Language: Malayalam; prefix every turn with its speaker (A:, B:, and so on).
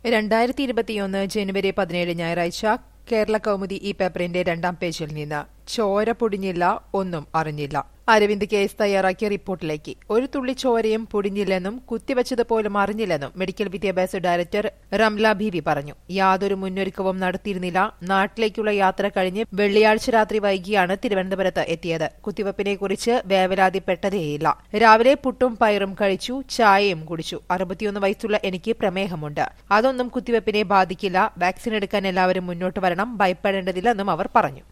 A: രണ്ടായിരത്തി ഇരുപത്തിയൊന്ന് ജനുവരി പതിനേഴ് ഞായറാഴ്ച കേരള കൗമുദി ഈ പേപ്പറിന്റെ രണ്ടാം പേജിൽ നിന്ന് ചോര പൊടിഞ്ഞില്ല ഒന്നും അറിഞ്ഞില്ല അരവിന്ദ് കേസ് തയ്യാറാക്കിയ റിപ്പോർട്ടിലേക്ക് ഒരു തുള്ളി ചോരയും പൊടിഞ്ഞില്ലെന്നും കുത്തിവച്ചതുപോലും അറിഞ്ഞില്ലെന്നും മെഡിക്കൽ വിദ്യാഭ്യാസ ഡയറക്ടർ റംല ബീവി പറഞ്ഞു യാതൊരു മുന്നൊരുക്കവും നടത്തിയിരുന്നില്ല നാട്ടിലേക്കുള്ള യാത്ര കഴിഞ്ഞ് വെള്ളിയാഴ്ച രാത്രി വൈകിയാണ് തിരുവനന്തപുരത്ത് എത്തിയത് കുത്തിവയ്പ്പിനെ കുറിച്ച് വേവലാതിപ്പെട്ടതേയില്ല രാവിലെ പുട്ടും പയറും കഴിച്ചു ചായയും കുടിച്ചു അറുപത്തിയൊന്ന് വയസ്സുള്ള എനിക്ക് പ്രമേഹമുണ്ട് അതൊന്നും കുത്തിവയ്പ്പിനെ ബാധിക്കില്ല വാക്സിൻ എടുക്കാൻ എല്ലാവരും മുന്നോട്ട് വരണം ഭയപ്പെടേണ്ടതില്ലെന്നും അവർ പറഞ്ഞു